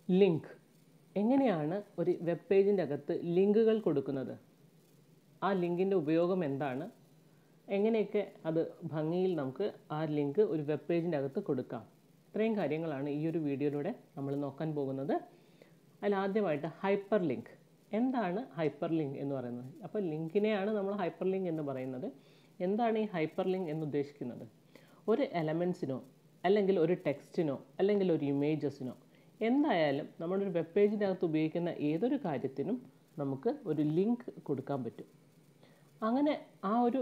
link എങ്ങനെയാണ് ഒരു web പേജിൻ്റെ അകത്ത് ലിങ്കുകൾ കൊടുക്കുന്നത് ആ ലിങ്കിൻ്റെ ഉപയോഗം എന്താണ് എങ്ങനെയൊക്കെ അത് ഭംഗിയിൽ നമുക്ക് ആ ലിങ്ക് ഒരു വെബ് പേജിൻ്റെ അകത്ത് കൊടുക്കാം ഇത്രയും കാര്യങ്ങളാണ് ഈ ഒരു വീഡിയോയിലൂടെ നമ്മൾ നോക്കാൻ പോകുന്നത് അതിൽ ആദ്യമായിട്ട് ഹൈപ്പർ ലിങ്ക് എന്താണ് ഹൈപ്പർ ലിങ്ക് എന്ന് പറയുന്നത് അപ്പോൾ ലിങ്കിനെയാണ് നമ്മൾ ഹൈപ്പർ ലിങ്ക് എന്ന് പറയുന്നത് എന്താണ് ഈ ഹൈപ്പർ ലിങ്ക് എന്ന് ഉദ്ദേശിക്കുന്നത് ഒരു എലമെൻസിനോ അല്ലെങ്കിൽ ഒരു ടെക്സ്റ്റിനോ അല്ലെങ്കിൽ ഒരു ഇമേജസിനോ എന്തായാലും നമ്മളൊരു വെബ് പേജിൻ്റെ അകത്ത് ഉപയോഗിക്കുന്ന ഏതൊരു കാര്യത്തിനും നമുക്ക് ഒരു ലിങ്ക് കൊടുക്കാൻ പറ്റും അങ്ങനെ ആ ഒരു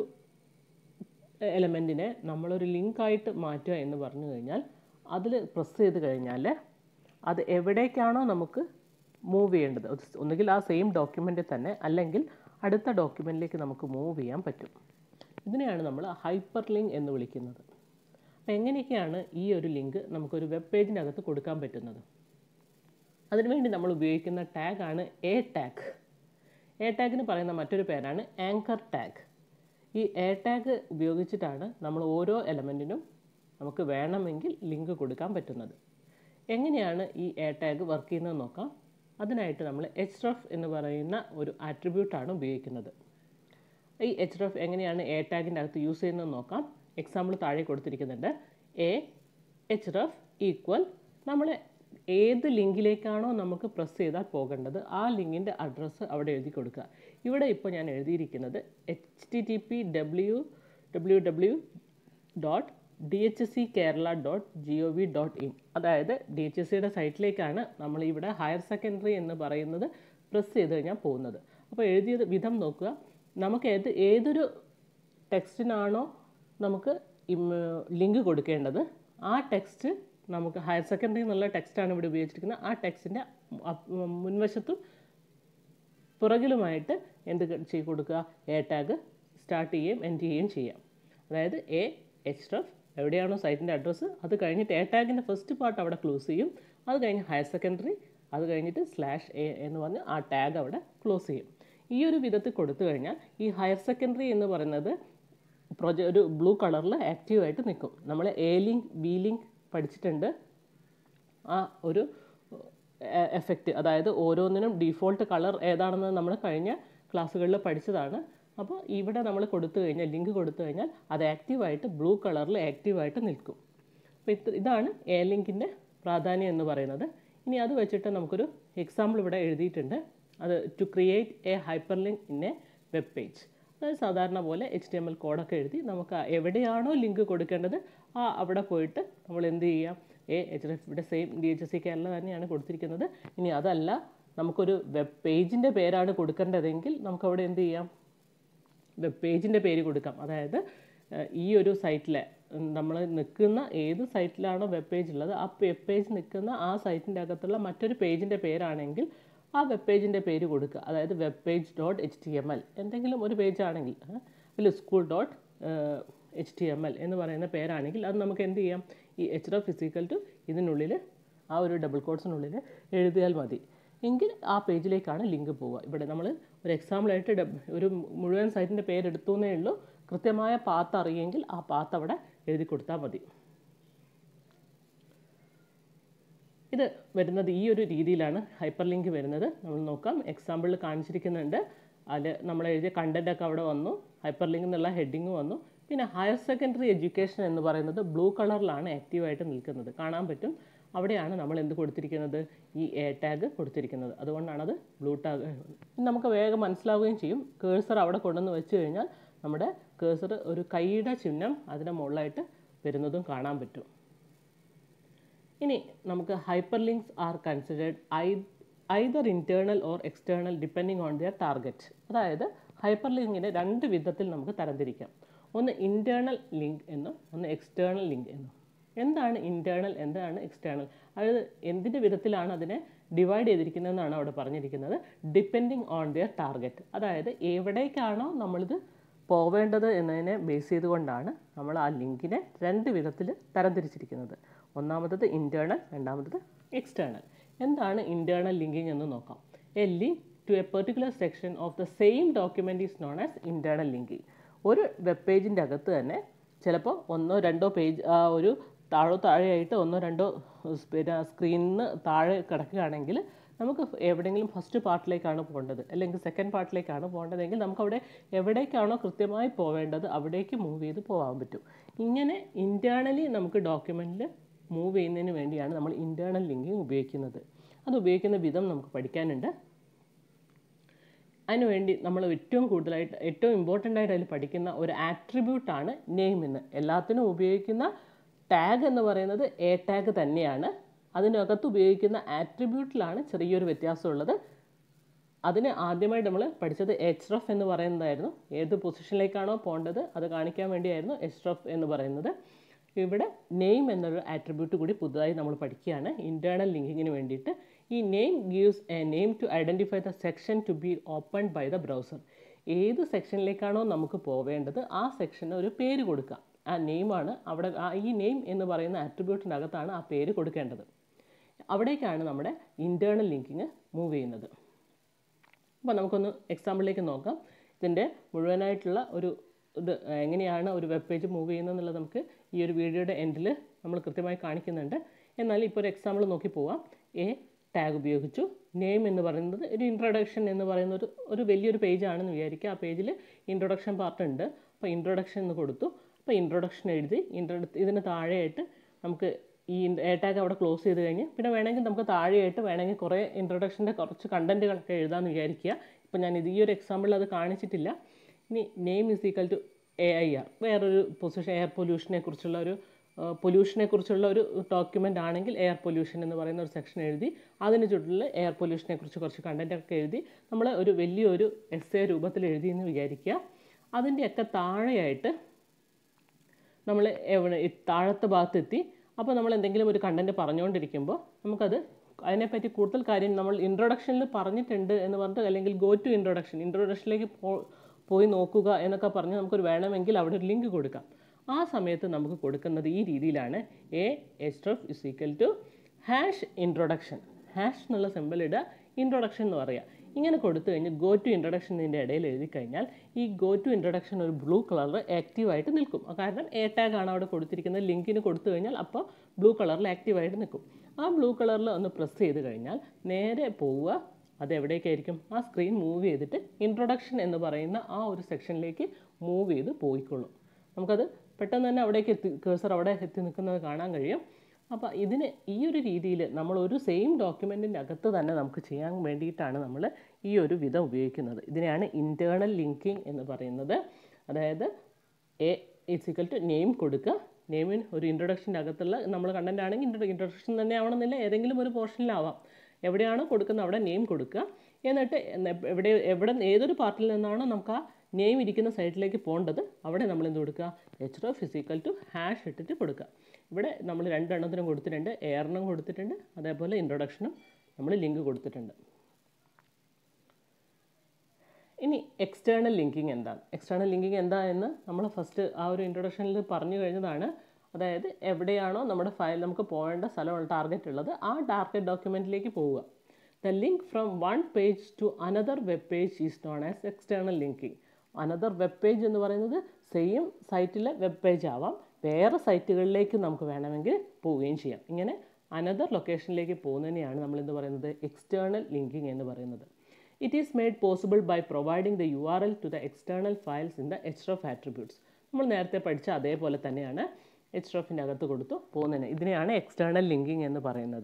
എലമെൻറ്റിനെ നമ്മളൊരു ലിങ്കായിട്ട് മാറ്റുക എന്ന് പറഞ്ഞു കഴിഞ്ഞാൽ അതിൽ പ്രസ് ചെയ്ത് കഴിഞ്ഞാൽ അത് എവിടേക്കാണോ നമുക്ക് മൂവ് ചെയ്യേണ്ടത് അത് ഒന്നുകിൽ ആ സെയിം ഡോക്യുമെൻറ്റിൽ തന്നെ അല്ലെങ്കിൽ അടുത്ത ഡോക്യുമെൻറ്റിലേക്ക് നമുക്ക് മൂവ് ചെയ്യാൻ പറ്റും ഇതിനെയാണ് നമ്മൾ ഹൈപ്പർ ലിങ്ക് എന്ന് വിളിക്കുന്നത് അപ്പോൾ എങ്ങനെയൊക്കെയാണ് ഈ ഒരു ലിങ്ക് നമുക്കൊരു വെബ് പേജിൻ്റെ അകത്ത് കൊടുക്കാൻ പറ്റുന്നത് അതിനുവേണ്ടി നമ്മൾ ഉപയോഗിക്കുന്ന ടാഗാണ് എ ടാഗ് എ ടാഗിന് പറയുന്ന മറ്റൊരു പേരാണ് ആങ്കർ ടാഗ് ഈ എ ടാഗ് ഉപയോഗിച്ചിട്ടാണ് നമ്മൾ ഓരോ എലമെൻറ്റിനും നമുക്ക് വേണമെങ്കിൽ ലിങ്ക് കൊടുക്കാൻ പറ്റുന്നത് എങ്ങനെയാണ് ഈ എ ടാഗ് വർക്ക് ചെയ്യുന്നത് നോക്കാം അതിനായിട്ട് നമ്മൾ എച്ച് റഫ് എന്ന് പറയുന്ന ഒരു ആട്രിബ്യൂട്ടാണ് ഉപയോഗിക്കുന്നത് ഈ എച്ച് റഫ് എങ്ങനെയാണ് എ ടാഗിൻ്റെ അകത്ത് യൂസ് ചെയ്യുന്നത് നോക്കാം എക്സാമ്പിൾ താഴെ കൊടുത്തിരിക്കുന്നുണ്ട് എ എച്ച് റഫ് ഈക്വൽ നമ്മൾ ഏത് ലിങ്കിലേക്കാണോ നമുക്ക് പ്രസ് ചെയ്താൽ പോകേണ്ടത് ആ ലിങ്കിൻ്റെ അഡ്രസ്സ് അവിടെ എഴുതി കൊടുക്കുക ഇവിടെ ഇപ്പോൾ ഞാൻ എഴുതിയിരിക്കുന്നത് H T T P W W W dot D H C Kerala dot G O V dot in അതായത് ഡി എച്ച് എസ് സിയുടെ സൈറ്റിലേക്കാണ് നമ്മൾ ഇവിടെ ഹയർ സെക്കൻഡറി എന്ന് പറയുന്നത് പ്രസ് ചെയ്ത് കഴിഞ്ഞാൽ പോകുന്നത് അപ്പോൾ എഴുതിയത് വിധം നോക്കുക നമുക്ക് ഏത് ഏതൊരു ടെക്സ്റ്റിനാണോ നമുക്ക് ലിങ്ക് കൊടുക്കേണ്ടത് ആ ടെക്സ്റ്റ് നമുക്ക് ഹയർ സെക്കൻഡറി എന്നുള്ള ടെക്സ്റ്റാണ് ഇവിടെ ഉപയോഗിച്ചിരിക്കുന്നത് ആ ടെക്സ്റ്റിൻ്റെ മുൻവശത്തും പുറകിലുമായിട്ട് എന്ത് ചെയ്ത് കൊടുക്കുക എ ടാഗ് സ്റ്റാർട്ട് ചെയ്യുകയും എൻഡ് ചെയ്യുകയും ചെയ്യാം അതായത് എ എച്ച് റഫ് എവിടെയാണോ സൈറ്റിൻ്റെ അഡ്രസ്സ് അത് കഴിഞ്ഞിട്ട് എ ടാഗിൻ്റെ ഫസ്റ്റ് പാർട്ട് അവിടെ ക്ലോസ് ചെയ്യും അത് കഴിഞ്ഞ് ഹയർ സെക്കൻഡറി അത് കഴിഞ്ഞിട്ട് സ്ലാഷ് എ എന്ന് പറഞ്ഞ് ആ ടാഗ് അവിടെ ക്ലോസ് ചെയ്യും ഈ ഒരു വിധത്തിൽ കൊടുത്തു കഴിഞ്ഞാൽ ഈ ഹയർ സെക്കൻഡറി എന്ന് പറയുന്നത് പ്രൊജ ഒരു ബ്ലൂ കളറിൽ ആക്റ്റീവായിട്ട് നിൽക്കും നമ്മൾ എ ലിങ്ക് ബി ലിങ്ക് പഠിച്ചിട്ടുണ്ട് ആ ഒരു എഫക്റ്റ് അതായത് ഓരോന്നിനും ഡിഫോൾട്ട് കളർ ഏതാണെന്ന് നമ്മൾ കഴിഞ്ഞ ക്ലാസ്സുകളിൽ പഠിച്ചതാണ് അപ്പോൾ ഇവിടെ നമ്മൾ കൊടുത്തു കഴിഞ്ഞാൽ ലിങ്ക് കൊടുത്തു കഴിഞ്ഞാൽ അത് ആക്റ്റീവായിട്ട് ബ്ലൂ കളറിൽ ആക്റ്റീവായിട്ട് നിൽക്കും അപ്പോൾ ഇത് ഇതാണ് എ ലിങ്കിൻ്റെ പ്രാധാന്യം എന്ന് പറയുന്നത് ഇനി അത് വെച്ചിട്ട് നമുക്കൊരു എക്സാമ്പിൾ ഇവിടെ എഴുതിയിട്ടുണ്ട് അത് to create a hyperlink in a web page അതായത് സാധാരണ പോലെ എച്ച് ടി എം എൽ കോഡൊക്കെ എഴുതി നമുക്ക് എവിടെയാണോ ലിങ്ക് കൊടുക്കേണ്ടത് ആ അവിടെ പോയിട്ട് നമ്മൾ എന്ത് ചെയ്യാം എ എച്ച് എഫ് ഇവിടെ same D H S C Kerala തന്നെയാണ് കൊടുത്തിരിക്കുന്നത് ഇനി അതല്ല നമുക്കൊരു വെബ് പേജിൻ്റെ പേരാണ് കൊടുക്കേണ്ടതെങ്കിൽ നമുക്കവിടെ എന്ത് ചെയ്യാം വെബ് പേജിൻ്റെ പേര് കൊടുക്കാം അതായത് ഈ ഒരു സൈറ്റിലെ നമ്മൾ നിൽക്കുന്ന ഏത് സൈറ്റിലാണോ വെബ് പേജ് ഉള്ളത് ആ വെബ് പേജ് നിൽക്കുന്ന ആ സൈറ്റിൻ്റെ അകത്തുള്ള മറ്റൊരു പേജിൻ്റെ പേരാണെങ്കിൽ ആ വെബ് പേജിൻ്റെ പേര് കൊടുക്കുക അതായത് web page dot H T M L എന്തെങ്കിലും ഒരു പേജ് ആണെങ്കിൽ അതിൽ school dot H T M L എന്ന് പറയുന്ന പേരാണെങ്കിൽ അത് നമുക്ക് എന്ത് ചെയ്യാം ഈ എച്ച് ഡോ ഫിസിക്കൽ ടു ഇതിനുള്ളിൽ ആ ഒരു ഡബിൾ കോഡ്സിനുള്ളിൽ എഴുതിയാൽ മതി എങ്കിൽ ആ പേജിലേക്കാണ് ലിങ്ക് പോവുക ഇവിടെ നമ്മൾ ഒരു എക്സാമ്പിളായിട്ട് ഒരു മുഴുവൻ സൈറ്റിൻ്റെ പേരെടുത്തു എന്നേ ഉള്ളൂ കൃത്യമായ പാത്ത് അറിയെങ്കിൽ ആ പാത്ത് അവിടെ എഴുതി കൊടുത്താൽ മതി ഇത് വരുന്നത് ഈ ഒരു രീതിയിലാണ് ഹൈപ്പർ ലിങ്ക് വരുന്നത് നമ്മൾ നോക്കാം എക്സാമ്പിളിൽ കാണിച്ചിരിക്കുന്നുണ്ട് അതിൽ നമ്മൾ എഴുതിയ കണ്ടൻറ്റൊക്കെ അവിടെ വന്നു ഹൈപ്പർ ലിങ്ക് എന്നുള്ള ഹെഡിങ് വന്നു പിന്നെ ഹയർ സെക്കൻഡറി എഡ്യൂക്കേഷൻ എന്ന് പറയുന്നത് ബ്ലൂ കളറിലാണ് ആക്റ്റീവായിട്ട് നിൽക്കുന്നത് കാണാൻ പറ്റും അവിടെയാണ് നമ്മൾ എന്ത് കൊടുത്തിരിക്കുന്നത് ഈ എ ടാഗ് കൊടുത്തിരിക്കുന്നത് അതുകൊണ്ടാണത് ബ്ലൂ ടാഗ് നമുക്ക് വേഗം മനസ്സിലാവുകയും ചെയ്യും കേഴ്സർ അവിടെ കൊണ്ടുവന്ന് വെച്ച് കഴിഞ്ഞാൽ നമ്മുടെ കേഴ്സർ ഒരു കൈയുടെ ചിഹ്നം അതിൻ്റെ മുകളിലായിട്ട് വരുന്നതും കാണാൻ പറ്റും ഇനി നമുക്ക് hyperlinks are considered I either internal or external depending on their target അതായത് ഹൈപ്പർ ലിങ്കിനെ രണ്ട് വിധത്തിൽ നമുക്ക് തരംതിരിക്കാം ഒന്ന് ഇൻറ്റേർണൽ ലിങ്ക് എന്നും ഒന്ന് എക്സ്റ്റേണൽ ലിങ്ക് എന്നും എന്താണ് ഇൻറ്റേർണൽ എന്താണ് എക്സ്റ്റേണൽ അതായത് എന്തിൻ്റെ വിധത്തിലാണ് അതിനെ ഡിവൈഡ് ചെയ്തിരിക്കുന്നതെന്നാണ് അവിടെ പറഞ്ഞിരിക്കുന്നത് ഡിപ്പെൻഡിങ് ഓൺ ദിയർ ടാർഗറ്റ് അതായത് എവിടേക്കാണോ നമ്മളിത് പോവേണ്ടത് എന്നതിനെ ബേസ് ചെയ്തുകൊണ്ടാണ് നമ്മൾ ആ ലിങ്കിനെ രണ്ട് വിധത്തിൽ തരംതിരിച്ചിരിക്കുന്നത് ഒന്നാമത്തത് ഇൻറ്റേർണൽ രണ്ടാമത്തത് എക്സ്റ്റേണൽ എന്താണ് ഇൻറ്റേർണൽ ലിങ്കിങ് എന്ന് നോക്കാം a link to a particular section of the same document is known as internal linking ഒരു വെബ് പേജിൻ്റെ അകത്ത് തന്നെ ചിലപ്പോൾ ഒന്നോ രണ്ടോ പേജ് ആ ഒരു താഴോ താഴെയായിട്ട് ഒന്നോ രണ്ടോ സ് പിന്നെ സ്ക്രീനിന് താഴെ കിടക്കുകയാണെങ്കിൽ നമുക്ക് എവിടെയെങ്കിലും ഫസ്റ്റ് പാർട്ടിലേക്കാണ് പോകേണ്ടത് അല്ലെങ്കിൽ സെക്കൻഡ് പാർട്ടിലേക്കാണ് പോകേണ്ടതെങ്കിൽ നമുക്കവിടെ എവിടേക്കാണോ കൃത്യമായി പോവേണ്ടത് അവിടേക്ക് മൂവ് ചെയ്ത് പോകാൻ പറ്റും ഇങ്ങനെ ഇൻറ്റേർണലി നമുക്ക് ഡോക്യുമെൻറ്റിൽ മൂവ് ചെയ്യുന്നതിന് വേണ്ടിയാണ് നമ്മൾ ഇൻറ്റേർണൽ ലിങ്കിങ് ഉപയോഗിക്കുന്നത് അത് ഉപയോഗിക്കുന്ന വിധം നമുക്ക് പഠിക്കാനുണ്ട് അതിനുവേണ്ടി നമ്മൾ ഏറ്റവും കൂടുതലായിട്ട് ഏറ്റവും ഇമ്പോർട്ടൻ്റ് ആയിട്ട് അതിൽ പഠിക്കുന്ന ഒരു ആട്രിബ്യൂട്ടാണ് നെയിം എന്ന് എല്ലാത്തിനും ഉപയോഗിക്കുന്ന ടാഗ് എന്ന് പറയുന്നത് എ ടാഗ് തന്നെയാണ് അതിനകത്ത് ഉപയോഗിക്കുന്ന ആട്രിബ്യൂട്ടിലാണ് ചെറിയൊരു വ്യത്യാസമുള്ളത് അതിന് ആദ്യമായിട്ട് നമ്മൾ പഠിച്ചത് എച്ച് റഫ് എന്ന് പറയുന്നതായിരുന്നു ഏത് പൊസിഷനിലേക്കാണോ പോകേണ്ടത് അത് കാണിക്കാൻ വേണ്ടിയായിരുന്നു എച്ച് റഫ് എന്ന് പറയുന്നത് ഇവിടെ നെയിം എന്നൊരു ആട്രിബ്യൂട്ട് കൂടി പുതുതായി നമ്മൾ പഠിക്കുകയാണ് ഇൻറ്റേർണൽ ലിങ്കിങ്ങിന് വേണ്ടിയിട്ട് ഈ name gives a name to identify the section to be open by the browser ഏത് സെക്ഷനിലേക്കാണോ നമുക്ക് പോവേണ്ടത് ആ സെക്ഷന് ഒരു പേര് കൊടുക്കുക ആ നെയിമാണ് അവിടെ ആ ഈ നെയിം എന്ന് പറയുന്ന ആട്രിബ്യൂട്ടിൻ്റെ അകത്താണ് ആ പേര് കൊടുക്കേണ്ടത് അവിടേക്കാണ് നമ്മുടെ ഇൻറ്റേർണൽ ലിങ്കിങ് മൂവ് ചെയ്യുന്നത് അപ്പോൾ നമുക്കൊന്ന് എക്സാമ്പിളിലേക്ക് നോക്കാം ഇതിൻ്റെ മുഴുവനായിട്ടുള്ള ഒരു ഇത് എങ്ങനെയാണ് ഒരു വെബ് പേജ് മൂവ് ചെയ്യുന്നത് എന്നുള്ളത് നമുക്ക് ഈ ഒരു വീഡിയോയുടെ എൻഡിൽ നമ്മൾ കൃത്യമായി കാണിക്കുന്നുണ്ട് എന്നാൽ ഇപ്പോൾ ഒരു എക്സാമ്പിൾ നോക്കി പോവാം എ ടാഗ് ഉപയോഗിച്ചു നെയിം എന്ന് പറയുന്നത് ഒരു ഇൻട്രൊഡക്ഷൻ എന്ന് പറയുന്ന ഒരു ഒരു വലിയൊരു പേജാണെന്ന് വിചാരിക്കുക ആ പേജിൽ ഇൻട്രൊഡക്ഷൻ പാർട്ട് ഉണ്ട് അപ്പോൾ ഇൻട്രൊഡക്ഷൻ എന്ന് കൊടുത്തു അപ്പോൾ ഇൻട്രൊഡക്ഷൻ എഴുതി ഇൻട്രോ ഇതിന് താഴെയായിട്ട് നമുക്ക് ഈ എ ടാഗ് അവിടെ ക്ലോസ് ചെയ്ത് കഴിഞ്ഞ് പിന്നെ വേണമെങ്കിൽ നമുക്ക് താഴെയായിട്ട് വേണമെങ്കിൽ കുറേ ഇൻട്രൊഡക്ഷൻ്റെ കുറച്ച് കണ്ടൻറ്റുകളൊക്കെ എഴുതാമെന്ന് വിചാരിക്കുക ഇപ്പോൾ ഞാൻ ഇത് ഈ ഒരു എക്സാമ്പിളിൽ അത് കാണിച്ചിട്ടില്ല ഇനി name is equal to A I R വേറൊരു പൊസിഷൻ എയർ പൊല്യൂഷനെ കുറിച്ചുള്ള ഒരു പൊല്യൂഷനെ കുറിച്ചുള്ള ഒരു ഡോക്യുമെൻ്റ് ആണെങ്കിൽ എയർ പൊല്യൂഷൻ എന്ന് പറയുന്ന ഒരു സെക്ഷൻ എഴുതി അതിന് ചുറ്റിൽ എയർ പൊല്യൂഷനെ കുറിച്ച് കുറച്ച് കണ്ടൻ്റ് ഒക്കെ എഴുതി നമ്മൾ ഒരു വലിയൊരു എസ് എ രൂപത്തിൽ എഴുതിയെന്ന് വിചാരിക്കുക അതിൻ്റെയൊക്കെ താഴെയായിട്ട് നമ്മൾ എവിടെ ഈ താഴത്തെ ഭാഗത്തെത്തി അപ്പോൾ നമ്മൾ എന്തെങ്കിലും ഒരു കണ്ടൻറ്റ് പറഞ്ഞുകൊണ്ടിരിക്കുമ്പോൾ നമുക്കത് അതിനെപ്പറ്റി കൂടുതൽ കാര്യം നമ്മൾ ഇൻട്രൊഡക്ഷനിൽ പറഞ്ഞിട്ടുണ്ട് എന്ന് പറഞ്ഞിട്ട് അല്ലെങ്കിൽ ഗോ ടു ഇൻട്രൊഡക്ഷൻ ഇൻട്രൊഡക്ഷനിലേക്ക് പോ പോയി നോക്കുക എന്നൊക്കെ പറഞ്ഞ് നമുക്കൊരു വേണമെങ്കിൽ അവിടെ ഒരു ലിങ്ക് കൊടുക്കാം ആ സമയത്ത് നമുക്ക് കൊടുക്കുന്നത് ഈ രീതിയിലാണ് A href is equal to hash introduction hash എന്നുള്ള സിമ്പിൾ ഇടുക ഇൻട്രൊഡക്ഷൻ എന്ന് പറയുക ഇങ്ങനെ കൊടുത്തു കഴിഞ്ഞ് ഗോ ടു ഇൻട്രൊഡക്ഷൻ ഇതിൻ്റെ ഇടയിൽ എഴുതി കഴിഞ്ഞാൽ ഈ ഗോ ടു ഇൻട്രൊഡക്ഷൻ ഒരു ബ്ലൂ കളറിൽ ആക്റ്റീവായിട്ട് നിൽക്കും കാരണം എ ടാഗ് ആണ് അവിടെ കൊടുത്തിരിക്കുന്നത് ലിങ്കിന് കൊടുത്തു കഴിഞ്ഞാൽ അപ്പോൾ ബ്ലൂ കളറിൽ ആക്റ്റീവായിട്ട് നിൽക്കും ആ ബ്ലൂ കളറിൽ ഒന്ന് പ്രസ് ചെയ്ത് കഴിഞ്ഞാൽ നേരെ പോവുക അത് എവിടേക്കായിരിക്കും ആ സ്ക്രീൻ മൂവ് ചെയ്തിട്ട് ഇൻട്രൊഡക്ഷൻ എന്ന് പറയുന്ന ആ ഒരു സെക്ഷനിലേക്ക് മൂവ് ചെയ്ത് പോയിക്കൊള്ളും നമുക്കത് പെട്ടെന്ന് തന്നെ അവിടേക്ക് എത്തി കേസർ അവിടെ എത്തി നിൽക്കുന്നത് കാണാൻ കഴിയും അപ്പോൾ ഇതിന് ഈ ഒരു രീതിയിൽ നമ്മൾ ഒരു സെയിം ഡോക്യുമെൻറ്റിൻ്റെ അകത്ത് തന്നെ നമുക്ക് ചെയ്യാൻ വേണ്ടിയിട്ടാണ് നമ്മൾ ഈ ഒരു വിധം ഉപയോഗിക്കുന്നത് ഇതിനെയാണ് ഇൻറ്റേർണൽ ലിങ്കിങ് എന്ന് പറയുന്നത് അതായത് എ ഇസിക്കൽ ടു നെയിം കൊടുക്കുക നെയിമിന് ഒരു ഇൻട്രൊഡക്ഷൻ്റെ അകത്തുള്ള നമ്മൾ കണ്ടൻ്റ് ആണെങ്കിൽ ഇൻട്രോ ഇൻട്രൊഡക്ഷൻ തന്നെ ആവണമെന്നില്ല ഏതെങ്കിലും ഒരു പോർഷനിലാവാം എവിടെയാണോ കൊടുക്കുന്നത് അവിടെ നെയിം കൊടുക്കുക എന്നിട്ട് എവിടെ എവിടെ ഏതൊരു പാർട്ടിൽ നിന്നാണോ നമുക്ക് ആ നെയിം ഇരിക്കുന്ന സൈഡിലേക്ക് പോകേണ്ടത് അവിടെ നമ്മൾ എന്ത് കൊടുക്കുക H ref is equal to hash ഇട്ടിട്ട് കൊടുക്കുക ഇവിടെ നമ്മൾ രണ്ടെണ്ണത്തിനും കൊടുത്തിട്ടുണ്ട് എയറിനും കൊടുത്തിട്ടുണ്ട് അതേപോലെ ഇൻട്രൊഡക്ഷനും നമ്മൾ ലിങ്ക് കൊടുത്തിട്ടുണ്ട് ഇനി എക്സ്റ്റേണൽ ലിങ്കിങ് എന്താണ് എക്സ്റ്റേണൽ ലിങ്കിങ് എന്താ എന്ന് നമ്മൾ ഫസ്റ്റ് ആ ഒരു ഇൻട്രൊഡക്ഷനിൽ പറഞ്ഞു കഴിഞ്ഞതാണ് അതായത് എവിടെയാണോ നമ്മുടെ ഫയൽ നമുക്ക് പോകേണ്ട സ്ഥലം ടാർഗറ്റ് ഉള്ളത് ആ ടാർഗറ്റ് ഡോക്യുമെൻറ്റിലേക്ക് പോവുക the link from one page to another web page is known as external linking another web page എന്ന് പറയുന്നത് സെയിം സൈറ്റിലെ വെബ് പേജ് ആവാം വേറെ സൈറ്റുകളിലേക്ക് നമുക്ക് വേണമെങ്കിൽ പോവുകയും ചെയ്യാം ഇങ്ങനെ അനദർ ലൊക്കേഷനിലേക്ക് പോകുന്നതിനെയാണ് നമ്മൾ എന്ത് പറയുന്നത് എക്സ്റ്റേണൽ ലിങ്കിങ് എന്ന് പറയുന്നത് it is made possible by providing the U R L to the external files in the H of attributes നമ്മൾ നേരത്തെ പഠിച്ച അതേപോലെ തന്നെയാണ് എച്ച് ഓഫിൻ്റെ അകത്ത് കൊടുത്തു പോകുന്നതിന് ഇതിനെയാണ് എക്സ്റ്റേണൽ ലിങ്കിങ് എന്ന് പറയുന്നത്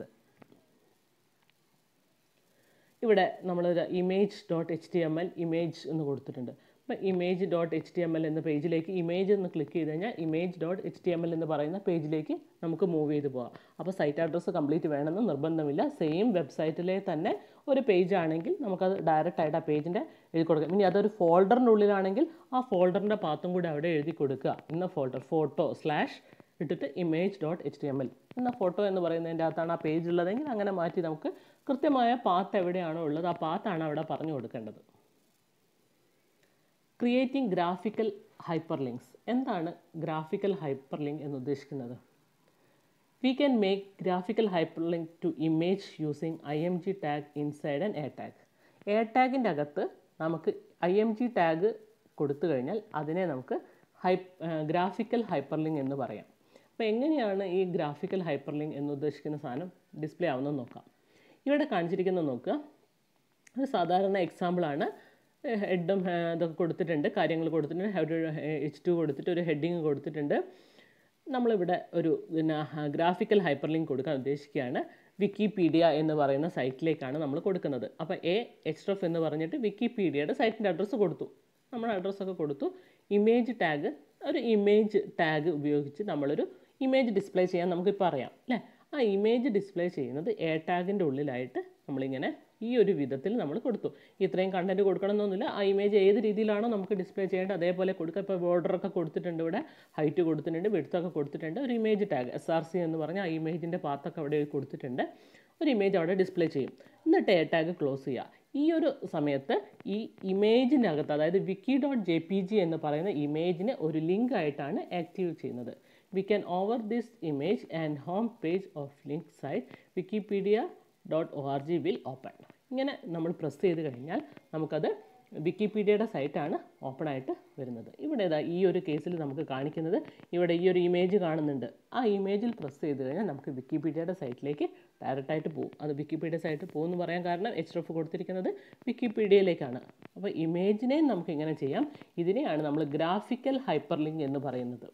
ഇവിടെ നമ്മൾ image dot H T M L image എന്ന് കൊടുത്തിട്ടുണ്ട് അപ്പോൾ image dot H T M L എന്ന പേജിലേക്ക് ഇമേജ് എന്ന് ക്ലിക്ക് ചെയ്ത് കഴിഞ്ഞാൽ image dot H T M L എന്ന് പറയുന്ന പേജിലേക്ക് നമുക്ക് മൂവ് ചെയ്ത് പോകാം അപ്പോൾ സൈറ്റ് അഡ്രസ്സ് കംപ്ലീറ്റ് വേണമെന്ന് നിർബന്ധമില്ല സെയിം വെബ്സൈറ്റിലെ തന്നെ ഒരു പേജ് ആണെങ്കിൽ നമുക്കത് ഡയറക്റ്റ് ആയിട്ട് ആ പേജിൻ്റെ എഴുതി കൊടുക്കാം ഇനി അതൊരു ഫോൾഡറിൻ്റെ ഉള്ളിലാണെങ്കിൽ ആ ഫോൾഡറിൻ്റെ പാത്തും കൂടി അവിടെ എഴുതി കൊടുക്കുക ഇന്ന ഫോൾഡർ ഫോട്ടോ സ്ലാഷ് ഇട്ടിട്ട് image dot H T M L എന്ന ഫോട്ടോ എന്ന് പറയുന്നതിൻ്റെ അകത്താണ് ആ പേജ് ഉള്ളതെങ്കിൽ അങ്ങനെ മാറ്റി നമുക്ക് കൃത്യമായ പാത്ത് എവിടെയാണോ ഉള്ളത് ആ പാത്താണ് അവിടെ പറഞ്ഞു കൊടുക്കേണ്ടത് ക്രിയേറ്റിംഗ് ഗ്രാഫിക്കൽ ഹൈപ്പർ ലിങ്ക്സ് എന്താണ് ഗ്രാഫിക്കൽ ഹൈപ്പർ ലിങ്ക് എന്ന് ഉദ്ദേശിക്കുന്നത് we can make graphical hyperlink to image using I M G tag inside and A tag A ടാഗിൻ്റെ അകത്ത് നമുക്ക് ഐ എം ജി ടാഗ് കൊടുത്തു കഴിഞ്ഞാൽ അതിനെ നമുക്ക് ഹൈ ഗ്രാഫിക്കൽ ഹൈപ്പർ ലിങ്ക് എന്ന് പറയാം അപ്പോൾ എങ്ങനെയാണ് ഈ ഗ്രാഫിക്കൽ ഹൈപ്പർ ലിങ്ക് എന്ന് ഉദ്ദേശിക്കുന്ന സാധനം ഡിസ്പ്ലേ ആവുന്നത് നോക്കാം ഇവിടെ കാണിച്ചിരിക്കുന്നത് നോക്കുക ഒരു സാധാരണ എക്സാമ്പിളാണ് ഹെഡും ഇതൊക്കെ കൊടുത്തിട്ടുണ്ട് കാര്യങ്ങൾ കൊടുത്തിട്ടുണ്ട് ഒരു എച്ച് ടു കൊടുത്തിട്ട് ഒരു ഹെഡിങ് കൊടുത്തിട്ടുണ്ട് നമ്മളിവിടെ ഒരു പിന്നെ ഗ്രാഫിക്കൽ ഹൈപ്പർ ലിങ്ക് കൊടുക്കാൻ ഉദ്ദേശിക്കുകയാണ് വിക്കിപീഡിയ എന്ന് പറയുന്ന സൈറ്റിലേക്കാണ് നമ്മൾ കൊടുക്കുന്നത് അപ്പോൾ എ എച്ച് എന്ന് പറഞ്ഞിട്ട് വിക്കിപീഡിയയുടെ സൈറ്റിൻ്റെ അഡ്രസ്സ് കൊടുത്തു നമ്മൾ അഡ്രസ്സൊക്കെ കൊടുത്തു ഇമേജ് ടാഗ് ഒരു ഇമേജ് ടാഗ് ഉപയോഗിച്ച് നമ്മളൊരു ഇമേജ് ഡിസ്പ്ലേ ചെയ്യാൻ നമുക്കിപ്പോൾ അറിയാം അല്ലേ ആ ഇമേജ് ഡിസ്പ്ലേ ചെയ്യുന്നത് എ ടാഗിൻ്റെ ഉള്ളിലായിട്ട് നമ്മളിങ്ങനെ ഈ ഒരു വിധത്തിൽ നമ്മൾ കൊടുത്തു ഇത്രയും കണ്ടൻറ്റ് കൊടുക്കണമെന്നൊന്നുമില്ല ആ ഇമേജ് ഏത് രീതിയിലാണോ നമുക്ക് ഡിസ്പ്ലേ ചെയ്യേണ്ടത് അതേപോലെ കൊടുക്കുക ഇപ്പോൾ ബോർഡറൊക്കെ കൊടുത്തിട്ടുണ്ട് ഇവിടെ ഹൈറ്റ് കൊടുത്തിട്ടുണ്ട് വിടുത്തൊക്കെ കൊടുത്തിട്ടുണ്ട് ഒരു image tag S R C എന്ന് പറഞ്ഞാൽ ആ ഇമേജിൻ്റെ പാത്തൊക്കെ അവിടെ കൊടുത്തിട്ടുണ്ട് ഒരു ഇമേജ് അവിടെ ഡിസ്പ്ലേ ചെയ്യും എന്നിട്ട് എ ടാഗ് ക്ലോസ് ചെയ്യുക ഈ ഒരു സമയത്ത് ഈ ഇമേജിൻ്റെ അകത്ത് അതായത് wiki dot J P G എന്ന് പറയുന്ന ഇമേജിനെ ഒരു ലിങ്ക് ആയിട്ടാണ് ആക്റ്റീവ് ചെയ്യുന്നത് we can over this image and home page of link site Wikipedia dot O R G will open ഇങ്ങനെ നമ്മൾ പ്രസ് ചെയ്ത് കഴിഞ്ഞാൽ നമുക്കത് വിക്കിപീഡിയയുടെ സൈറ്റാണ് ഓപ്പൺ ആയിട്ട് വരുന്നത് ഇവിടെ ഇതാ ഈ ഒരു കേസിൽ നമുക്ക് കാണിക്കുന്നത് ഇവിടെ ഈ ഒരു ഇമേജ് കാണുന്നുണ്ട് ആ ഇമേജിൽ പ്രസ് ചെയ്ത് കഴിഞ്ഞാൽ നമുക്ക് വിക്കിപീഡിയയുടെ സൈറ്റിലേക്ക് ഡയറക്റ്റായിട്ട് പോകും അത് വിക്കിപീഡിയ സൈറ്റ് പോകുമെന്ന് പറയാൻ കാരണം എച്ച് എഫ് കൊടുത്തിരിക്കുന്നത് വിക്കിപീഡിയയിലേക്കാണ് അപ്പോൾ ഇമേജിനെയും നമുക്ക് ഇങ്ങനെ ചെയ്യാം ഇതിനെയാണ് നമ്മൾ ഗ്രാഫിക്കൽ ഹൈപ്പർ ലിങ്ക് എന്ന് പറയുന്നത്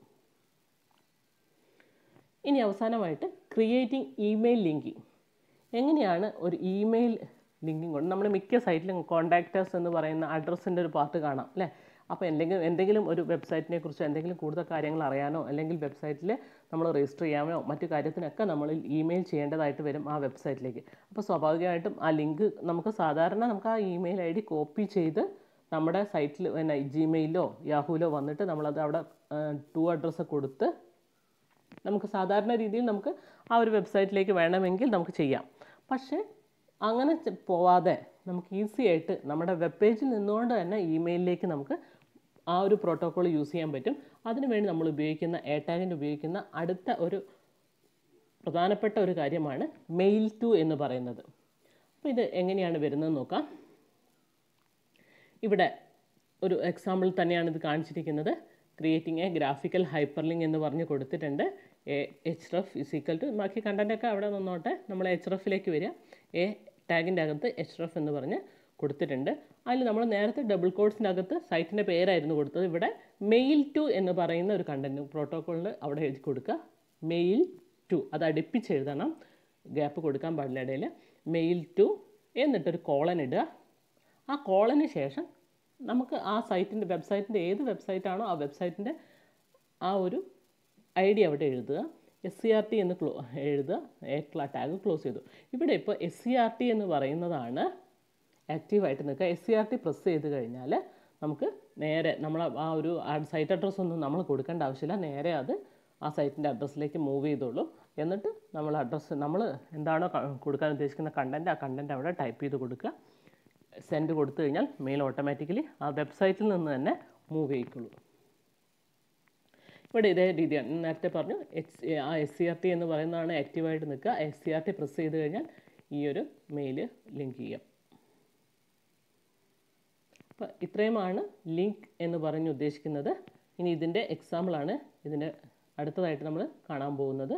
ഇനി അവസാനമായിട്ട് ക്രിയേറ്റിംഗ് ഇമെയിൽ ലിങ്കിങ് എങ്ങനെയാണ് ഒരു ഇമെയിൽ ലിങ്കിങ് കൊണ്ട് നമ്മൾ മിക്ക സൈറ്റിലും കോൺടാക്റ്റേഴ്സ് എന്ന് പറയുന്ന അഡ്രസ്സിൻ്റെ ഒരു പാർട്ട് കാണാം അല്ലേ അപ്പോൾ എന്തെങ്കിലും എന്തെങ്കിലും ഒരു വെബ്സൈറ്റിനെ കുറിച്ച് എന്തെങ്കിലും കൂടുതൽ കാര്യങ്ങൾ അറിയാനോ അല്ലെങ്കിൽ വെബ്സൈറ്റിൽ നമ്മൾ രജിസ്റ്റർ ചെയ്യാനോ മറ്റു കാര്യത്തിനൊക്കെ നമ്മൾ ഇമെയിൽ ചെയ്യേണ്ടതായിട്ട് വരും ആ വെബ്സൈറ്റിലേക്ക് അപ്പോൾ സ്വാഭാവികമായിട്ടും ആ ലിങ്ക് നമുക്ക് സാധാരണ നമുക്ക് ആ ഇമെയിൽ ഐ ഡി കോപ്പി ചെയ്ത് നമ്മുടെ സൈറ്റിൽ പിന്നെ ജിമെയിലോ യാഹൂലോ വന്നിട്ട് നമ്മളത് അവിടെ ടു അഡ്രസ്സ് കൊടുത്ത് നമുക്ക് സാധാരണ രീതിയിൽ നമുക്ക് ആ ഒരു വെബ്സൈറ്റിലേക്ക് വേണമെങ്കിൽ നമുക്ക് ചെയ്യാം പക്ഷേ അങ്ങനെ ചെ- പോവാതെ നമുക്ക് ഈസി ആയിട്ട് നമ്മുടെ വെബ് പേജിൽ നിന്നുകൊണ്ട് തന്നെ ഇമെയിലിലേക്ക് നമുക്ക് ആ ഒരു പ്രോട്ടോക്കോൾ യൂസ് ചെയ്യാൻ പറ്റും അതിനുവേണ്ടി നമ്മൾ ഉപയോഗിക്കുന്ന എയർടാഗിൻ്റെ ഉപയോഗിക്കുന്ന അടുത്ത ഒരു പ്രധാനപ്പെട്ട ഒരു കാര്യമാണ് മെയിൽ ടു എന്ന് പറയുന്നത് അപ്പോൾ ഇത് എങ്ങനെയാണ് വരുന്നത് നോക്കാം ഇവിടെ ഒരു എക്സാമ്പിൾ തന്നെയാണ് ഇത് കാണിച്ചിരിക്കുന്നത് creating a graphical hyperlink എന്ന് പറഞ്ഞ് കൊടുത്തിട്ടുണ്ട് A H ref is equal to ബാക്കി കണ്ടൻറ്റൊക്കെ അവിടെ നിന്നോട്ടെ നമ്മൾ എച്ച് റഫിലേക്ക് വരിക എ ടാഗിൻ്റെ അകത്ത് എച്ച് റഫ് എന്ന് പറഞ്ഞ് കൊടുത്തിട്ടുണ്ട് അതിൽ നമ്മൾ നേരത്തെ ഡബിൾ കോഡ്സിൻ്റെ അകത്ത് സൈറ്റിൻ്റെ പേരായിരുന്നു കൊടുത്തത് ഇവിടെ മെയിൽ ടു എന്ന് പറയുന്ന ഒരു കണ്ടൻറ്റ് പ്രോട്ടോക്കോളിൽ അവിടെ എഴുതി കൊടുക്കുക മെയിൽ ടു അത് അടുപ്പിച്ച് എഴുതണം ഗ്യാപ്പ് കൊടുക്കാൻ പാടില്ല ഇടയിൽ മെയിൽ ടു എന്നിട്ടൊരു കോളൻ ഇടുക ആ കോളിന് ശേഷം നമുക്ക് ആ സൈറ്റിൻ്റെ വെബ്സൈറ്റിൻ്റെ ഏത് വെബ്സൈറ്റാണോ ആ വെബ്സൈറ്റിൻ്റെ ആ ഒരു ഐ ഡി അവിടെ എഴുതുക എസ് സി ആർ ടി എന്ന് ക്ലോ എഴുതുക എ ക്ലാ ടാഗ് ക്ലോസ് ചെയ്തു ഇവിടെ ഇപ്പോൾ എസ് സി ആർ ടി എന്ന് പറയുന്നതാണ് ആക്റ്റീവായിട്ട് നിൽക്കുക S C R T press ചെയ്ത് കഴിഞ്ഞാൽ നമുക്ക് നേരെ നമ്മൾ ആ ഒരു സൈറ്റ് അഡ്രസ്സ് ഒന്നും നമ്മൾ കൊടുക്കേണ്ട ആവശ്യമില്ല നേരെ അത് ആ സൈറ്റിൻ്റെ അഡ്രസ്സിലേക്ക് മൂവ് ചെയ്തോളൂ എന്നിട്ട് നമ്മൾ അഡ്രസ്സ് നമ്മൾ എന്താണോ ക- കൊടുക്കാൻ ഉദ്ദേശിക്കുന്ന കണ്ടൻറ്റ് ആ കണ്ടൻറ്റ് അവിടെ ടൈപ്പ് ചെയ്ത് കൊടുക്കുക സെൻഡ് കൊടുത്തു കഴിഞ്ഞാൽ മെയിൽ ഓട്ടോമാറ്റിക്കലി ആ വെബ്സൈറ്റിൽ നിന്ന് തന്നെ മൂവ് ചെയ്യിക്കുള്ളൂ ഇവിടെ ഇതേ രീതിയാണ് നേരത്തെ പറഞ്ഞു എച്ച് ആ എസ് സി ആർ ടി എന്ന് പറയുന്നതാണ് ആക്റ്റീവായിട്ട് നിൽക്കുക S C R T press ചെയ്ത് കഴിഞ്ഞാൽ ഈ ഒരു മെയിൽ ലിങ്ക് ചെയ്യാം അപ്പോൾ ഇത്രയുമാണ് ലിങ്ക് എന്ന് പറഞ്ഞ് ഉദ്ദേശിക്കുന്നത് ഇനി ഇതിൻ്റെ എക്സാമ്പിളാണ് ഇതിൻ്റെ അടുത്തതായിട്ട് നമ്മൾ കാണാൻ പോകുന്നത്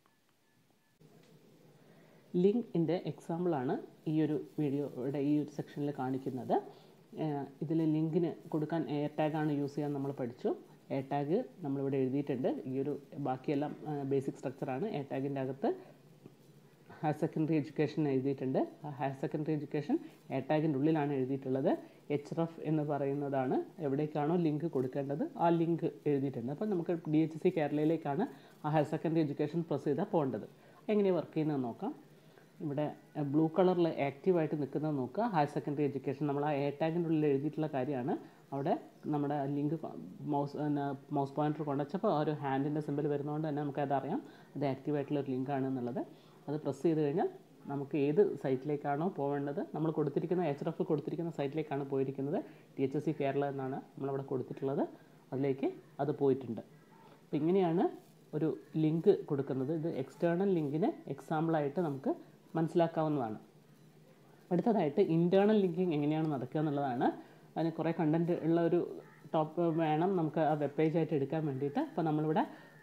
ലിങ്കിൻ്റെ എക്സാമ്പിളാണ് ഈ ഒരു വീഡിയോയുടെ ഈ ഒരു സെക്ഷനിൽ കാണിക്കുന്നത് ഇതിൽ ലിങ്കിന് കൊടുക്കാൻ എയർ ടാഗാണ് യൂസ് ചെയ്യാൻ നമ്മൾ പഠിച്ചു എയർ ടാഗ് നമ്മളിവിടെ എഴുതിയിട്ടുണ്ട് ഈ ഒരു ബാക്കിയെല്ലാം ബേസിക് സ്ട്രക്ചറാണ് എയർ ടാഗിൻ്റെ അകത്ത് ഹയർ സെക്കൻഡറി എഡ്യൂക്കേഷൻ എഴുതിയിട്ടുണ്ട് ആ ഹയർ സെക്കൻഡറി എഡ്യൂക്കേഷൻ എയർ ടാഗിൻ്റെ ഉള്ളിലാണ് എഴുതിയിട്ടുള്ളത് എച്ച് റഫ് എന്ന് പറയുന്നതാണ് എവിടേക്കാണോ ലിങ്ക് കൊടുക്കേണ്ടത് ആ ലിങ്ക് എഴുതിയിട്ടുണ്ട് അപ്പോൾ നമുക്ക് ഡി എച്ച് സി കേരളയിലേക്കാണ് ആ ഹയർ സെക്കൻഡറി എഡ്യൂക്കേഷൻ പ്രസ് ചെയ്താൽ പോകേണ്ടത് എങ്ങനെയാണ് വർക്ക് ചെയ്യുന്നത് നോക്കാം ഇവിടെ ബ്ലൂ കളറിൽ ആക്റ്റീവായിട്ട് നിൽക്കുന്നത് നോക്കുക ഹയർ സെക്കൻഡറി എഡ്യൂക്കേഷൻ നമ്മൾ ആ എയർ ടാഗിൻ്റെ ഉള്ളിൽ എഴുതിയിട്ടുള്ള കാര്യമാണ് അവിടെ നമ്മുടെ ലിങ്ക് മൗസ് മൗസ് പോയിന്റർ കൊണ്ടുവച്ചപ്പോൾ ആ ഒരു ഹാൻഡിൻ്റെ സിമ്പിൾ വരുന്നതുകൊണ്ട് തന്നെ നമുക്കത് അറിയാം അത് ആക്റ്റീവായിട്ടുള്ള ഒരു ലിങ്കാണ് എന്നുള്ളത് അത് പ്രസ് ചെയ്ത് കഴിഞ്ഞാൽ നമുക്ക് ഏത് സൈറ്റിലേക്കാണോ പോകേണ്ടത് നമ്മൾ കൊടുത്തിരിക്കുന്ന എച്ച് എഫ് കൊടുത്തിരിക്കുന്ന സൈറ്റിലേക്കാണ് പോയിരിക്കുന്നത് T H S C Kerala എന്നാണ് നമ്മളവിടെ കൊടുത്തിട്ടുള്ളത് അതിലേക്ക് അത് പോയിട്ടുണ്ട് അപ്പോൾ ഇങ്ങനെയാണ് ഒരു ലിങ്ക് കൊടുക്കുന്നത് ഇത് എക്സ്റ്റേണൽ ലിങ്കിന് എക്സാമ്പിളായിട്ട് നമുക്ക് മനസ്സിലാക്കാവുന്നതാണ് അടുത്തതായിട്ട് ഇൻറ്റേർണൽ ലിങ്കിങ് എങ്ങനെയാണ് നടക്കുക എന്നുള്ളതാണ് അതിന് കുറേ കണ്ടൻറ്റ് ഉള്ള ഒരു ടോപ്പ് വേണം നമുക്ക് ആ വെബ് പേജായിട്ട് എടുക്കാൻ വേണ്ടിയിട്ട് അപ്പോൾ നമ്മളിവിടെ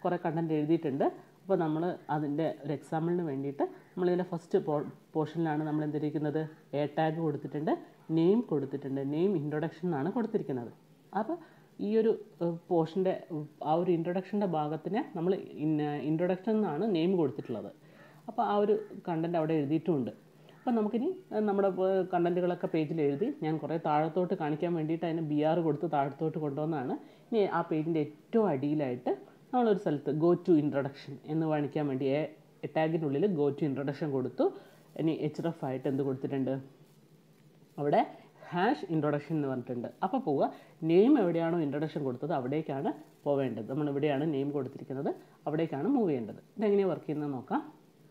കുറേ കണ്ടൻറ്റ് എഴുതിയിട്ടുണ്ട് അപ്പോൾ നമ്മൾ അതിൻ്റെ ഒരു എക്സാമ്പിളിന് വേണ്ടിയിട്ട് നമ്മളിതിൻ്റെ ഫസ്റ്റ് പോർഷനിലാണ് നമ്മൾ എന്തിരിക്കുന്നത് എ ടാഗ് കൊടുത്തിട്ടുണ്ട് നെയിം കൊടുത്തിട്ടുണ്ട് നെയിം ഇൻട്രൊഡക്ഷൻ എന്നാണ് കൊടുത്തിരിക്കുന്നത് അപ്പോൾ ഈ ഒരു പോർഷൻ്റെ ആ ഒരു ഇൻട്രൊഡക്ഷൻ്റെ ഭാഗത്തിന് നമ്മൾ ഇൻട്രൊഡക്ഷൻ എന്നാണ് നെയിം കൊടുത്തിട്ടുള്ളത് അപ്പോൾ ആ ഒരു കണ്ടൻറ്റ് അവിടെ എഴുതിയിട്ടുമുണ്ട് അപ്പോൾ നമുക്കിനി അഹ് നമ്മുടെ കണ്ടൻറ്റുകളൊക്കെ പേജിൽ എഴുതി ഞാൻ കുറേ താഴത്തോട്ട് കാണിക്കാൻ വേണ്ടിയിട്ട് അതിന് ബി ആർ കൊടുത്ത് താഴത്തോട്ട് കൊണ്ടുവന്നതാണ് ഇനി ആ പേജിൻ്റെ ഏറ്റവും അടിയിലായിട്ട് നമ്മളൊരു സ്ഥലത്ത് ഗോ ടു ഇൻട്രൊഡക്ഷൻ എന്ന് കാണിക്കാൻ വേണ്ടി എ ടാഗിനുള്ളിൽ ഗോ ടു ഇൻട്രൊഡക്ഷൻ കൊടുത്തു ഇനി എച്ച് എഫ് ആയിട്ട് എന്ത് കൊടുത്തിട്ടുണ്ട് അവിടെ ഹാഷ് ഇൻട്രൊഡക്ഷൻ എന്ന് പറഞ്ഞിട്ടുണ്ട് അപ്പോൾ പോവുക നെയിം എവിടെയാണോ ഇൻട്രൊഡക്ഷൻ കൊടുത്തത് അവിടേക്കാണ് പോവേണ്ടത് നമ്മൾ ഇവിടെയാണ് നെയിം കൊടുത്തിരിക്കുന്നത് അവിടേക്കാണ് മൂവ് ചെയ്യേണ്ടത് ഇതെങ്ങനെയാണ് വർക്ക് ചെയ്യുന്നത് നോക്കാം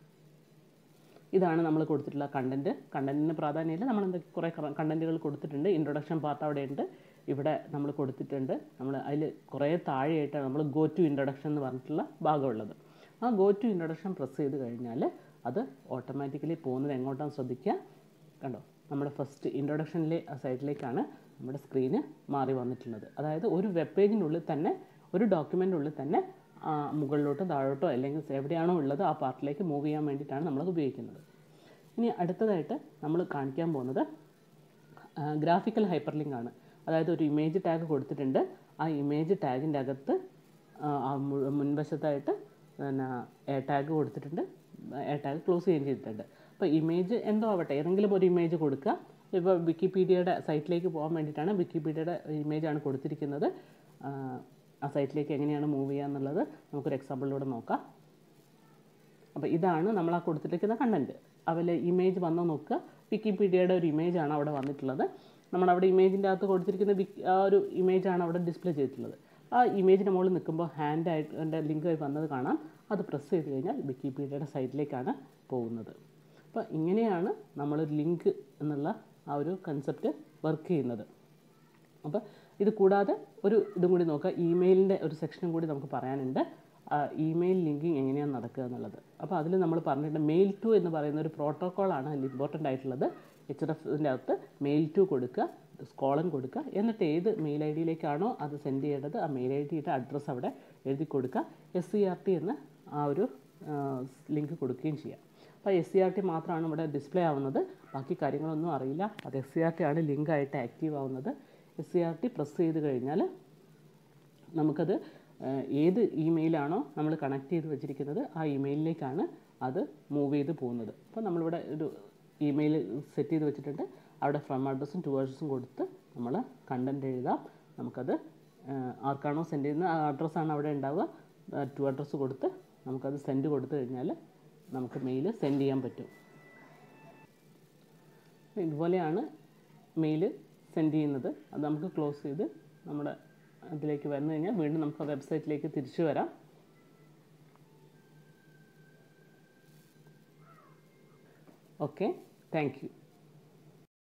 ഇതാണ് നമ്മൾ കൊടുത്തിട്ടുള്ള കണ്ടൻറ്റ് കണ്ടൻറ്റിന് പ്രാധാന്യമില്ല നമ്മൾ എന്തൊക്കെ കുറേ കണ്ടൻറ്റുകൾ കൊടുത്തിട്ടുണ്ട് ഇൻട്രൊഡക്ഷൻ പാർട്ട് അവിടെ ഉണ്ട് ഇവിടെ നമ്മൾ കൊടുത്തിട്ടുണ്ട് നമ്മൾ അതിൽ കുറേ താഴെയായിട്ടാണ് നമ്മൾ ഗോ ടു ഇൻട്രൊഡക്ഷൻ എന്ന് പറഞ്ഞിട്ടുള്ള ഭാഗമുള്ളത് ആ ഗോ ടു ഇൻട്രൊഡക്ഷൻ പ്രസ് ചെയ്ത് കഴിഞ്ഞാൽ അത് ഓട്ടോമാറ്റിക്കലി പോകുന്നത് എങ്ങോട്ടാണെന്ന് ശ്രദ്ധിക്കുക കണ്ടോ നമ്മുടെ ഫസ്റ്റ് ഇൻട്രൊഡക്ഷനിലെ ആ സൈഡിലേക്കാണ് നമ്മുടെ സ്ക്രീന് മാറി വന്നിട്ടുള്ളത് അതായത് ഒരു വെബ് പേജിനുള്ളിൽ തന്നെ ഒരു ഡോക്യുമെൻ്റിനുള്ളിൽ തന്നെ ആ, മുകളിലോട്ടോ താഴോട്ടോ അല്ലെങ്കിൽ എവിടെയാണോ ഉള്ളത് ആ പാർട്ടിലേക്ക് മൂവ് ചെയ്യാൻ വേണ്ടിയിട്ടാണ് നമ്മളത് ഉപയോഗിക്കുന്നത് ഇനി അടുത്തതായിട്ട് നമ്മൾ കാണിക്കാൻ പോകുന്നത് ഗ്രാഫിക്കൽ ഹൈപ്പർ ലിങ്ക് ആണ് അതായത് ഒരു ഇമേജ് ടാഗ് കൊടുത്തിട്ടുണ്ട് ആ ഇമേജ് ടാഗിൻ്റെ അകത്ത് ആ, ആ മു- മുൻവശത്തായിട്ട് പിന്നെ എ ടാഗ് കൊടുത്തിട്ടുണ്ട് എ ടാഗ് ക്ലോസ് ചെയ്യുകയും ചെയ്തിട്ടുണ്ട് അപ്പോൾ ഇമേജ് എന്തോ ആവട്ടെ ഏതെങ്കിലും ഒരു ഇമേജ് കൊടുക്കുക ഇപ്പോൾ വിക്കിപീഡിയയുടെ സൈറ്റിലേക്ക് പോകാൻ വേണ്ടിയിട്ടാണ് വിക്കിപീഡിയയുടെ ഇമേജാണ് കൊടുത്തിരിക്കുന്നത് ആ, ആ സൈറ്റിലേക്ക് എങ്ങനെയാണ് മൂവ് ചെയ്യുക എന്നുള്ളത് നമുക്കൊരു എക്സാമ്പിളിലൂടെ നോക്കാം അപ്പോൾ ഇതാണ് നമ്മൾ ആ കൊടുത്തിരിക്കുന്ന കണ്ടൻറ്റ് അതിൽ ഇമേജ് വന്ന് നോക്കുക വിക്കിപീഡിയയുടെ ഒരു ഇമേജാണ് അവിടെ വന്നിട്ടുള്ളത് നമ്മളവിടെ ഇമേജിൻ്റെ അകത്ത് കൊടുത്തിരിക്കുന്ന വിക്കി ആ ഒരു ഇമേജാണ് അവിടെ ഡിസ്പ്ലേ ചെയ്തിട്ടുള്ളത് ആ ഇമേജിൻ്റെ മുകളിൽ നിൽക്കുമ്പോൾ ഹാൻഡ് ആയിട്ട് എൻ്റെ ലിങ്ക് ആയി വന്നത് കാണാം അത് പ്രസ് ചെയ്ത് കഴിഞ്ഞാൽ വിക്കിപീഡിയയുടെ സൈറ്റിലേക്കാണ് പോകുന്നത് അപ്പോൾ ഇങ്ങനെയാണ് നമ്മളൊരു ലിങ്ക് എന്നുള്ള ആ ഒരു കൺസെപ്റ്റ് വർക്ക് ചെയ്യുന്നത് അപ്പോൾ ഇത് കൂടാതെ ഒരു ഇതും കൂടി നോക്കുക ഇമെയിലിൻ്റെ ഒരു സെക്ഷനും കൂടി നമുക്ക് പറയാനുണ്ട് ഇമെയിൽ ലിങ്കിങ് എങ്ങനെയാണ് നടക്കുക എന്നുള്ളത് അപ്പോൾ അതിൽ നമ്മൾ പറഞ്ഞിട്ടുണ്ട് മെയിൽ ടു എന്ന് പറയുന്ന ഒരു പ്രോട്ടോക്കോളാണ് അതിൽ ഇമ്പോർട്ടൻ്റ് ആയിട്ടുള്ളത് എച്ച് ഡി എഫിൻ്റെ അകത്ത് മെയിൽ ടു കൊടുക്കുക സ്കോളൻ കൊടുക്കുക എന്നിട്ട് ഏത് മെയിൽ ഐ ഡിയിലേക്കാണോ അത് സെൻഡ് ചെയ്യേണ്ടത് ആ മെയിൽ ഐ ഡിയുടെ അഡ്രസ്സ് അവിടെ എഴുതി കൊടുക്കുക എസ് സി ആർ ടി എന്ന് ആ ഒരു ലിങ്ക് കൊടുക്കുകയും ചെയ്യാം അപ്പോൾ എസ് സി ആർ ടി മാത്രമാണ് ഇവിടെ ഡിസ്പ്ലേ ആവുന്നത് ബാക്കി കാര്യങ്ങളൊന്നും അറിയില്ല അത് എസ് സി ആർ ടി ആണ് ലിങ്കായിട്ട് ആക്റ്റീവ് ആവുന്നത് S C R T press ചെയ്ത് കഴിഞ്ഞാൽ നമുക്കത് ഏഹ്, ഏത് ഇമെയിലാണോ നമ്മൾ കണക്ട് ചെയ്ത് വെച്ചിരിക്കുന്നത് ആ ഇമെയിലിലേക്കാണ് അത് മൂവ് ചെയ്ത് പോകുന്നത് അപ്പോൾ നമ്മളിവിടെ ഒരു ഇമെയിൽ സെറ്റ് ചെയ്ത് വെച്ചിട്ടുണ്ട് അവിടെ ഫ്രം അഡ്രസ്സും ടു അഡ്രസ്സും കൊടുത്ത് നമ്മൾ കണ്ടൻറ്റ് എഴുതാം നമുക്കത് ഏഹ്, ആർക്കാണോ സെൻഡ് ചെയ്യുന്നത് ആ അഡ്രസ്സാണ് അവിടെ ഉണ്ടാവുക ടു അഡ്രസ്സ് കൊടുത്ത് നമുക്കത് സെൻഡ് കൊടുത്തു കഴിഞ്ഞാൽ നമുക്ക് മെയിൽ സെൻഡ് ചെയ്യാൻ പറ്റും ഇതുപോലെയാണ് മെയിൽ സെൻഡ് ചെയ്യുന്നത് അത് നമുക്ക് ക്ലോസ് ചെയ്ത് നമ്മുടെ അതിലേക്ക് വന്നു കഴിഞ്ഞാൽ വീണ്ടും നമുക്ക് ആ വെബ്സൈറ്റിലേക്ക് തിരിച്ചു വരാം ഓക്കെ താങ്ക് യു